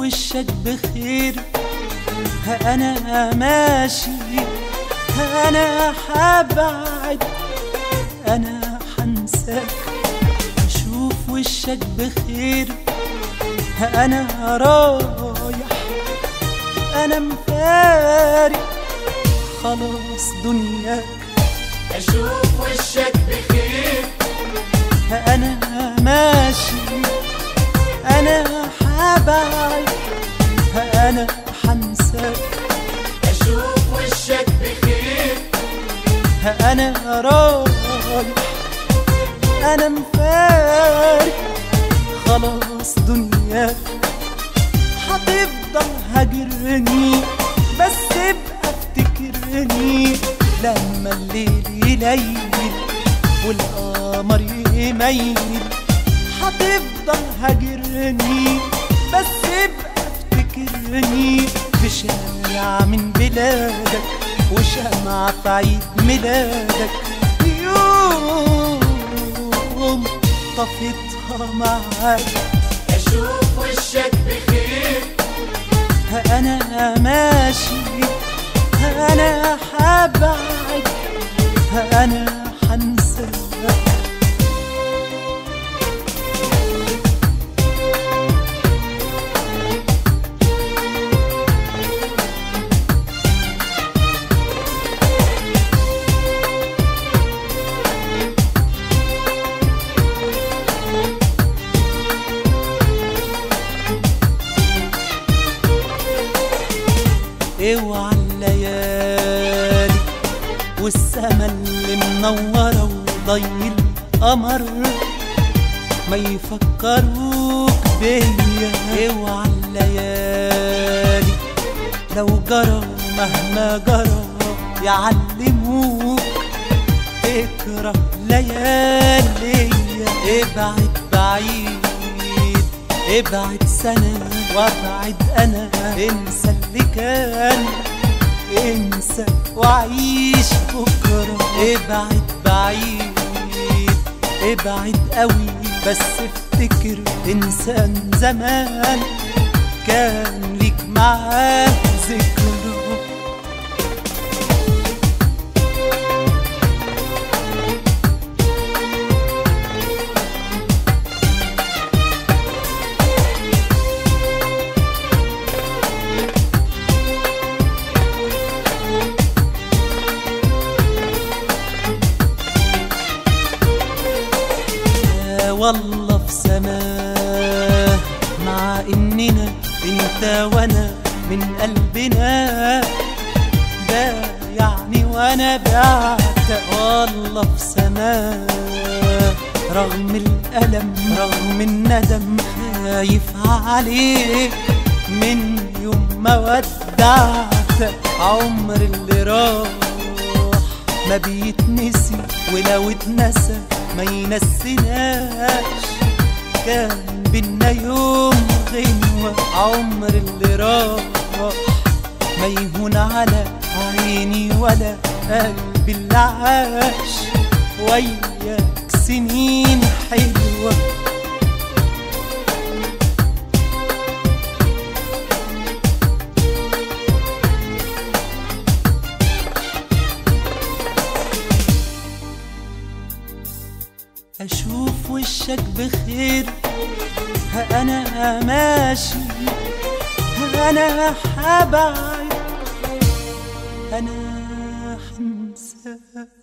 وشك بخير ها انا ماشي ها انا حبعد انا حنساك اشوف وشك بخير ها انا رايح انا مفارق خلاص دنياك اشوف وشك بخير ها انا ماشي انا حبعد ها انا حنساك اشوف وشك بخير ها انا رايح انا مفارق خلاص دنياك هتفضل هاجرني بس ابقى افتكرني لما الليل يليل والقمر يميل هتفضل هاجرني بس ابقى افتكرني في شارع من بلادك وشمعة في عيد ميلادك يوم طفيتها معاك اشوف وشك بخير ها انا ماشي ها انا حبعد ها انا حنساك اوعى الليالي والسما اللي منورة وضي القمر ما يفكروك بيا اوعى الليالي لو جرى مهما جرى يعلموك اكره ليالي ابعد بعيد ابعد سنة وابعد انا انسى اللي كان انسى وعيش بكرة ابعد بعيد ابعد قوي بس افتكر انسان زمان كان ليك معاه ذكرى يا والله في سماه مع اننا انت وانا من قلبنا ده يعني وانا بعت والله في سماه رغم الألم رغم الندم خايف عليك من يوم ما ودعت عمر اللي راح ما بيتنسي ولو اتنسى ما ينسيناش كان بينا يوم غنوة عمر اللي راح ما يهون على عيني ولا قلبي اللي عاش وياك سنين حلوة أشوف وشك بخير ها أنا ماشي ها أنا حبعد أنا حنساك